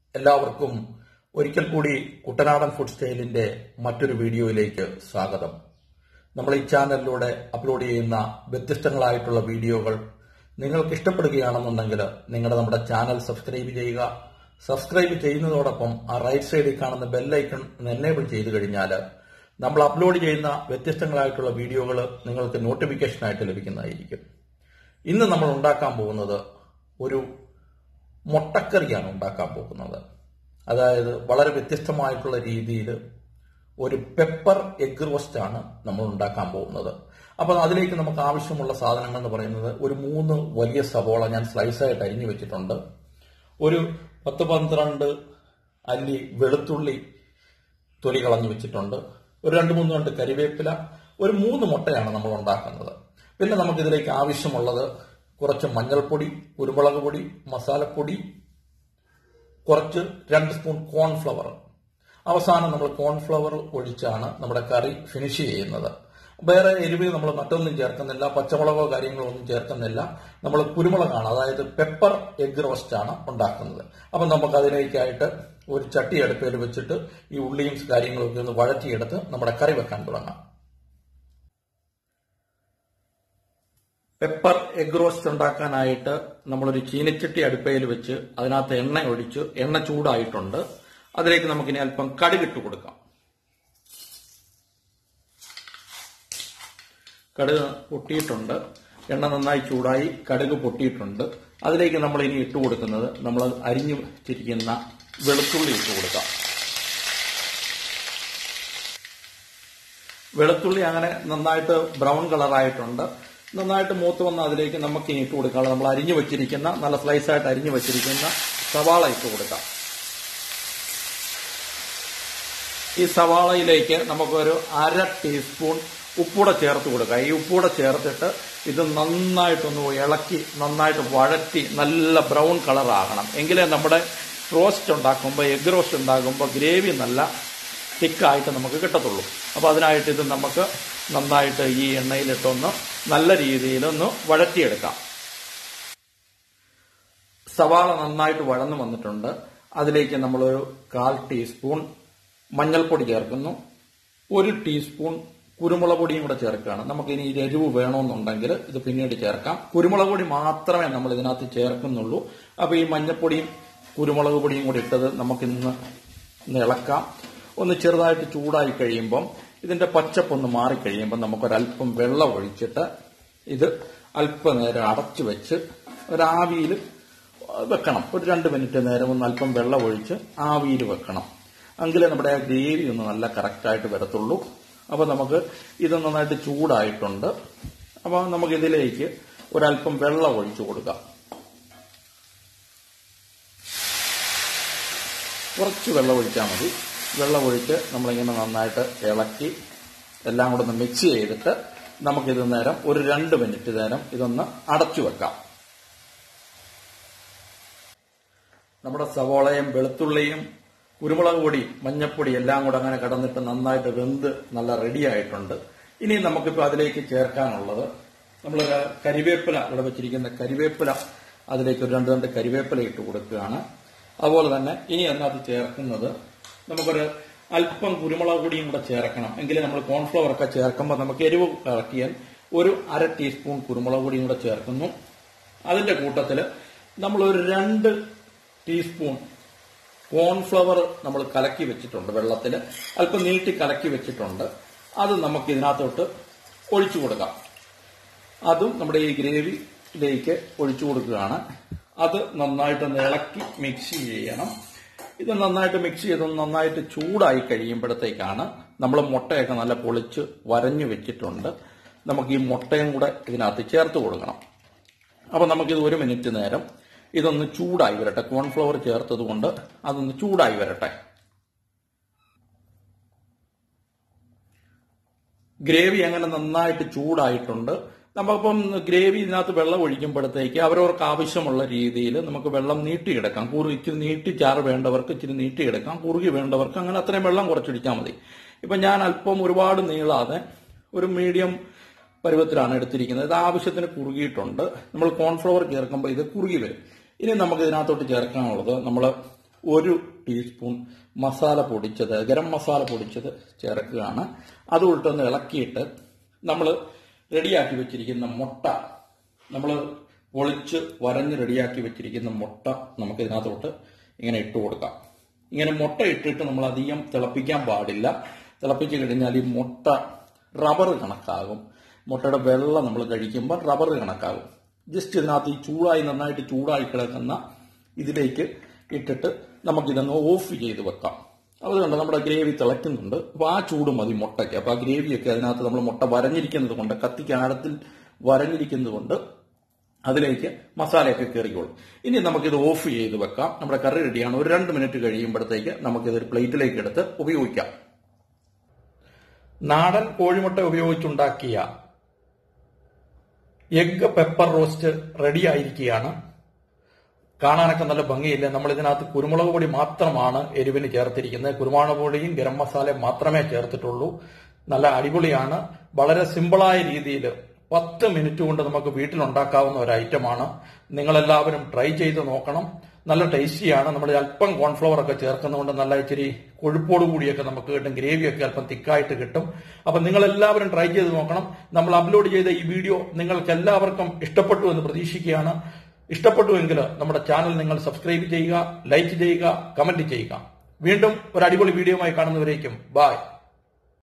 എല്ലാവർക്കും ഒരിക്കൽ കൂടി കുട്ടനാടൻ ഫുഡ് സ്റ്റൈലിന്റെ മറ്റൊരു വീഡിയോയിലേക്ക് സ്വാഗതം നമ്മൾ ഈ ചാനലിലൂടെ അപ്ലോഡ് ചെയ്യുന്ന വ്യത്യസ്തങ്ങളായിട്ടുള്ള വീഡിയോകൾ നിങ്ങൾക്ക് ഇഷ്ടപ്പെടുകയാണെന്നുണ്ടെങ്കിൽ നിങ്ങളുടെ നമ്മുടെ ചാനൽ സബ്സ്ക്രൈബ് ചെയ്യുക സബ്സ്ക്രൈബ് ചെയ്യുന്നതോടൊപ്പം ആ റൈറ്റ് സൈഡിൽ കാണുന്ന ബെല്ലൈക്കൺ എനേബിൾ ചെയ്തു കഴിഞ്ഞാൽ നമ്മൾ അപ്ലോഡ് ചെയ്യുന്ന വ്യത്യസ്തങ്ങളായിട്ടുള്ള വീഡിയോകൾ നിങ്ങൾക്ക് നോട്ടിഫിക്കേഷനായിട്ട് ലഭിക്കുന്നതായിരിക്കും ഇന്ന് നമ്മൾ ഉണ്ടാക്കാൻ പോകുന്നത് ഒരു മുട്ടക്കറിയാണ് ഉണ്ടാക്കാൻ പോകുന്നത് അതായത് വളരെ വ്യത്യസ്തമായിട്ടുള്ള രീതിയിൽ ഒരു പെപ്പർ എഗ് റോസ്റ്റ് ആണ് നമ്മൾ ഉണ്ടാക്കാൻ പോകുന്നത് അപ്പോൾ അതിലേക്ക് നമുക്ക് ആവശ്യമുള്ള സാധനങ്ങൾ എന്ന് പറയുന്നത് ഒരു മൂന്ന് വലിയ സവോള ഞാൻ സ്ലൈസായിട്ട് അരിഞ്ഞു വെച്ചിട്ടുണ്ട് ഒരു പത്ത് പന്ത്രണ്ട് അല്ലി വെളുത്തുള്ളി തൊലി കളഞ്ഞു വെച്ചിട്ടുണ്ട് ഒരു രണ്ട് മൂന്ന് രണ്ട് കരിവേപ്പില ഒരു മൂന്ന് മുട്ടയാണ് നമ്മൾ ഉണ്ടാക്കുന്നത് പിന്നെ നമുക്കിതിലേക്ക് ആവശ്യമുള്ളത് കുറച്ച് മഞ്ഞൾപ്പൊടി കുരുമുളക് പൊടി മസാലപ്പൊടി കുറച്ച് രണ്ട് സ്പൂൺ കോൺഫ്ലവർ അവസാനം നമ്മൾ കോൺഫ്ലവർ ഒഴിച്ചാണ് നമ്മുടെ കറി ഫിനിഷ് ചെയ്യുന്നത് വേറെ എരിവ് നമ്മൾ മറ്റൊന്നും ചേർക്കുന്നില്ല പച്ചമുളകോ കാര്യങ്ങളോ ഒന്നും ചേർക്കുന്നില്ല നമ്മൾ കുരുമുളകാണ് അതായത് പെപ്പർ എഗ് റോസ്റ്റ് ആണ് ഉണ്ടാക്കുന്നത് അപ്പം നമുക്ക് അതിലേക്കായിട്ട് ഒരു ചട്ടി അടുപ്പയിൽ വെച്ചിട്ട് ഈ ഉള്ളിയും കാര്യങ്ങളും ഒക്കെ ഒന്ന് വഴറ്റിയെടുത്ത് നമ്മുടെ കറി വെക്കാൻ തുടങ്ങാം പെപ്പർ എഗ് റോസ്റ്റ് ഉണ്ടാക്കാനായിട്ട് നമ്മളൊരു ചീനച്ചട്ടി അടുപ്പയിൽ വെച്ച് അതിനകത്ത് എണ്ണ ഒഴിച്ച് എണ്ണ ചൂടായിട്ടുണ്ട് അതിലേക്ക് നമുക്കിനി അല്പം കടുകിട്ട് കൊടുക്കാം കടുക് പൊട്ടിയിട്ടുണ്ട് എണ്ണ നന്നായി ചൂടായി കടുക് പൊട്ടിയിട്ടുണ്ട് അതിലേക്ക് നമ്മൾ ഇനി ഇട്ട് കൊടുക്കുന്നത് നമ്മൾ അരിഞ്ഞു വെച്ചിരിക്കുന്ന വെളുത്തുള്ളി ഇട്ട് കൊടുക്കാം വെളുത്തുള്ളി അങ്ങനെ നന്നായിട്ട് ബ്രൗൺ കളറായിട്ടുണ്ട് നന്നായിട്ട് മൂത്ത് വന്ന അതിലേക്ക് നമുക്ക് ഇനി ഇട്ട് കൊടുക്കാം നമ്മൾ അരിഞ്ഞു വെച്ചിരിക്കുന്ന നല്ല സ്ലൈസായിട്ട് അരിഞ്ഞു വെച്ചിരിക്കുന്ന സവാള ഇട്ട് കൊടുക്കാം ഈ സവാളയിലേക്ക് നമുക്കൊരു അര ടീസ്പൂൺ ഉപ്പൂടെ ചേർത്ത് കൊടുക്കാം ഈ ഉപ്പൂടെ ചേർത്തിട്ട് ഇത് നന്നായിട്ടൊന്ന് ഇളക്കി നന്നായിട്ട് വഴറ്റി നല്ല ബ്രൗൺ കളറാകണം എങ്കിലേ നമ്മുടെ റോസ്റ്റ് ഉണ്ടാക്കുമ്പോൾ എഗ് റോസ്റ്റ് ഉണ്ടാക്കുമ്പോൾ ഗ്രേവി നല്ല തിക്കായിട്ട് നമുക്ക് കിട്ടത്തുള്ളൂ അപ്പോൾ അതിനായിട്ട് ഇത് നമുക്ക് നന്നായിട്ട് ഈ എണ്ണയിലിട്ടൊന്ന് നല്ല രീതിയിലൊന്ന് വഴറ്റിയെടുക്കാം സവാള നന്നായിട്ട് വഴന്നു വന്നിട്ടുണ്ട് അതിലേക്ക് നമ്മളൊരു കാൽ ടീസ്പൂൺ മഞ്ഞൾപ്പൊടി ചേർക്കുന്നു ഒരു ടീസ്പൂൺ കുരുമുളക് പൊടിയും കൂടെ ചേർക്കുകയാണ് നമുക്ക് ഇനി എരിവ് വേണമെന്നുണ്ടെങ്കിൽ ഇത് പിന്നീട് ചേർക്കാം കുരുമുളക് പൊടി മാത്രമേ നമ്മൾ ഇതിനകത്ത് ചേർക്കുന്നുള്ളൂ അപ്പോൾ ഈ മഞ്ഞൾപ്പൊടിയും കുരുമുളക് പൊടിയും കൂടി ഇട്ടത് നമുക്കിന്ന് ഒന്ന് ഇളക്കാം ഒന്ന് ചെറുതായിട്ട് ചൂടായി കഴിയുമ്പം ഇതിന്റെ പച്ചപ്പൊന്ന് മാറിക്കഴിയുമ്പോൾ നമുക്കൊരല്പം വെള്ളം ഒഴിച്ചിട്ട് ഇത് അല്പനേരം അടച്ചു വെച്ച് ഒരാവിയിൽ വെക്കണം ഒരു രണ്ട് മിനിറ്റ് നേരം ഒന്ന് അല്പം വെള്ളം ഒഴിച്ച് ആവിയിൽ വെക്കണം എങ്കിലേ നമ്മുടെ ആ ഗ്രേവി ഒന്ന് നല്ല കറക്റ്റായിട്ട് വരത്തുള്ളൂ അപ്പോൾ നമുക്ക് ഇത് നന്നായിട്ട് ചൂടായിട്ടുണ്ട് അപ്പോൾ നമുക്ക് ഇതിലേക്ക് ഒരല്പം വെള്ളം ഒഴിച്ചു കൊടുക്കാം കുറച്ച് വെള്ളം ഒഴിച്ചാൽ മതി വെള്ളം ഒഴിച്ച് നമ്മളിങ്ങനെ നന്നായിട്ട് ഇളക്കി എല്ലാം കൂടെ ഒന്ന് മിക്സ് ചെയ്തിട്ട് നമുക്കിത് നേരം ഒരു രണ്ട് മിനിറ്റ് നേരം ഇതൊന്ന് അടച്ചു വെക്കാം നമ്മുടെ സവോളയും വെളുത്തുള്ളിയും കുരുമുളക് പൊടി മഞ്ഞപ്പൊടി എല്ലാം കൂടെ അങ്ങനെ കടന്നിട്ട് നന്നായിട്ട് വെന്ത് നല്ല റെഡി ആയിട്ടുണ്ട് ഇനി നമുക്കിപ്പോൾ അതിലേക്ക് ചേർക്കാനുള്ളത് നമ്മൾ കരിവേപ്പില ഇവിടെ വെച്ചിരിക്കുന്ന കരിവേപ്പില അതിലേക്ക് ഒരു രണ്ട് രണ്ട് കരിവേപ്പില ഇട്ട് കൊടുക്കുകയാണ് അതുപോലെ തന്നെ ഇനി അതിനകത്ത് ചേർക്കുന്നത് നമുക്കൊരു അല്പം കുരുമുളക് പൊടിയും കൂടെ ചേർക്കണം എങ്കിലും നമ്മൾ കോൺഫ്ലവർ ഒക്കെ ചേർക്കുമ്പോൾ നമുക്ക് എരിവ് ഇറക്കിയാൽ ഒരു അര ടീസ്പൂൺ കുരുമുളക് പൊടിയും കൂടെ ചേർക്കുന്നു അതിന്റെ കൂട്ടത്തിൽ നമ്മൾ ഒരു രണ്ട് ടീസ്പൂൺ കോൺഫ്ലവർ നമ്മൾ കലക്കി വെച്ചിട്ടുണ്ട് വെള്ളത്തിൽ അല്പം നീട്ടി കലക്കി വെച്ചിട്ടുണ്ട് അത് നമുക്ക് ഇതിനകത്തോട്ട് ഒഴിച്ചു കൊടുക്കാം അതും നമ്മുടെ ഈ ഗ്രേവിയിലേക്ക് ഒഴിച്ചു കൊടുക്കുകയാണ് അത് നന്നായിട്ട് ഇളക്കി മിക്സ് ചെയ്യണം ഇത് നന്നായിട്ട് മിക്സ് ചെയ്ത് നന്നായിട്ട് ചൂടായി കഴിയുമ്പോഴത്തേക്കാണ് നമ്മൾ മുട്ടയൊക്കെ നല്ല പൊളിച്ച് വരഞ്ഞു വെച്ചിട്ടുണ്ട് നമുക്ക് ഈ മുട്ടയും കൂടെ ഇതിനകത്ത് ചേർത്ത് കൊടുക്കണം അപ്പോൾ നമുക്കിത് ഒരു മിനിറ്റ് നേരം ഇതൊന്ന് ചൂടായി വരട്ടെ കോൺഫ്ലവർ ചേർത്തത് കൊണ്ട് അതൊന്ന് ചൂടായി വരട്ടെ ഗ്രേവി അങ്ങനെ നന്നായിട്ട് ചൂടായിട്ടുണ്ട് നമുക്കിപ്പം ഗ്രേവി ഇതിനകത്ത് വെള്ളം ഒഴിക്കുമ്പോഴത്തേക്ക് അവരവർക്ക് ആവശ്യമുള്ള രീതിയിൽ നമുക്ക് വെള്ളം നീട്ടിയെടുക്കാം കുറുകി ഇച്ചിരി നീട്ടി ചാറ് വേണ്ടവർക്ക് ഇച്ചിരി നീട്ടിയെടുക്കാം കുറുകി വേണ്ടവർക്ക് അങ്ങനെ അത്രയും വെള്ളം കുറച്ചൊഴിച്ചാൽ മതി ഇപ്പം ഞാൻ അല്പം ഒരുപാട് നീളാതെ ഒരു മീഡിയം പരുവത്തിലാണ് എടുത്തിരിക്കുന്നത് ഇത് ആവശ്യത്തിന് കുറുകിയിട്ടുണ്ട് നമ്മൾ കോൺഫ്ലവർ ചേർക്കുമ്പോൾ ഇത് കുറുകി വരും ഇനി നമുക്ക് ഇതിനകത്തോട്ട് ചേർക്കാനുള്ളത് നമ്മൾ ഒരു ടീസ്പൂൺ മസാല പൊടിച്ചത് ഗരം മസാല പൊടിച്ചത് ചേർക്കുകയാണ് അതുകൊണ്ടൊന്ന് ഇളക്കിയിട്ട് നമ്മൾ റെഡിയാക്കി വെച്ചിരിക്കുന്ന മുട്ട നമ്മൾ പൊളിച്ച് വരഞ്ഞ് റെഡിയാക്കി വെച്ചിരിക്കുന്ന മുട്ട നമുക്ക് ഇതിനകത്തോട്ട് ഇങ്ങനെ ഇട്ട് കൊടുക്കാം ഇങ്ങനെ മുട്ട ഇട്ടിട്ട് നമ്മൾ അധികം തിളപ്പിക്കാൻ പാടില്ല തിളപ്പിച്ച് കഴിഞ്ഞാൽ ഈ മുട്ട റബ്ബർ കണക്കാകും മുട്ടയുടെ വെള്ളം നമ്മൾ കഴിക്കുമ്പോൾ റബ്ബർ കണക്കാകും ജസ്റ്റ് ഇതിനകത്ത് ഈ ചൂടായി നന്നായിട്ട് ചൂടായി കിടക്കുന്ന ഇതിലേക്ക് ഇട്ടിട്ട് നമുക്കിതങ്ങ് ഓഫ് ചെയ്ത് വെക്കാം അതുകൊണ്ട് നമ്മുടെ ഗ്രേവി തിളയ്ക്കുന്നുണ്ട് അപ്പോൾ ആ ചൂട് മതി മുട്ടയ്ക്ക് അപ്പോൾ ആ ഗ്രേവിയൊക്കെ അതിനകത്ത് നമ്മൾ മുട്ട വരഞ്ഞിരിക്കുന്നത് കൊണ്ട് കത്തിക്ക് ആഴത്തിൽ വരഞ്ഞിരിക്കുന്നത് കൊണ്ട് അതിലേക്ക് മസാലയൊക്കെ കയറിക്കോളും ഇനി നമുക്കിത് ഓഫ് ചെയ്ത് വെക്കാം നമ്മുടെ കറി റെഡിയാണ് ഒരു രണ്ട് മിനിറ്റ് കഴിയുമ്പോഴത്തേക്ക് നമുക്കിത് ഒരു പ്ലേറ്റിലേക്ക് എടുത്ത് ഉപയോഗിക്കാം നാടൻ കോഴിമുട്ട ഉപയോഗിച്ചുണ്ടാക്കിയ എഗ് പെപ്പർ റോസ്റ്റ് റെഡി ആയിരിക്കുകയാണ് കാണാനൊക്കെ നല്ല ഭംഗിയില്ല നമ്മൾ ഇതിനകത്ത് കുരുമുളക് പൊടി മാത്രമാണ് എരിവിന് ചേർത്തിരിക്കുന്നത് കുരുമുളക് പൊടിയും ഗരം മസാലയും മാത്രമേ ചേർത്തിട്ടുള്ളൂ നല്ല അടിപൊളിയാണ് വളരെ സിമ്പിളായ രീതിയിൽ പത്ത് മിനിറ്റ് കൊണ്ട് നമുക്ക് വീട്ടിലുണ്ടാക്കാവുന്ന ഒരു ഐറ്റമാണ് നിങ്ങളെല്ലാവരും ട്രൈ ചെയ്ത് നോക്കണം നല്ല ടേസ്റ്റിയാണ് നമ്മൾ അല്പം കോൺഫ്ലവർ ഒക്കെ ചേർക്കുന്നതുകൊണ്ട് നല്ല ഇച്ചിരി കൊഴുപ്പോട് കൂടിയൊക്കെ നമുക്ക് കിട്ടും ഗ്രേവിയൊക്കെ അല്പം തിക്കായിട്ട് കിട്ടും അപ്പൊ നിങ്ങൾ എല്ലാവരും ട്രൈ ചെയ്ത് നോക്കണം നമ്മൾ അപ്ലോഡ് ചെയ്ത ഈ വീഡിയോ നിങ്ങൾക്ക് എല്ലാവർക്കും ഇഷ്ടപ്പെട്ടു എന്ന് പ്രതീക്ഷിക്കുകയാണ് ഇഷ്ടപ്പെട്ടുവെങ്കിൽ നമ്മുടെ ചാനൽ നിങ്ങൾ സബ്സ്ക്രൈബ് ചെയ്യുക ലൈക്ക് ചെയ്യുക കമന്റ് ചെയ്യുക വീണ്ടും ഒരു അടിപൊളി വീഡിയോയുമായി കാണുന്നവരേക്കും ബായ്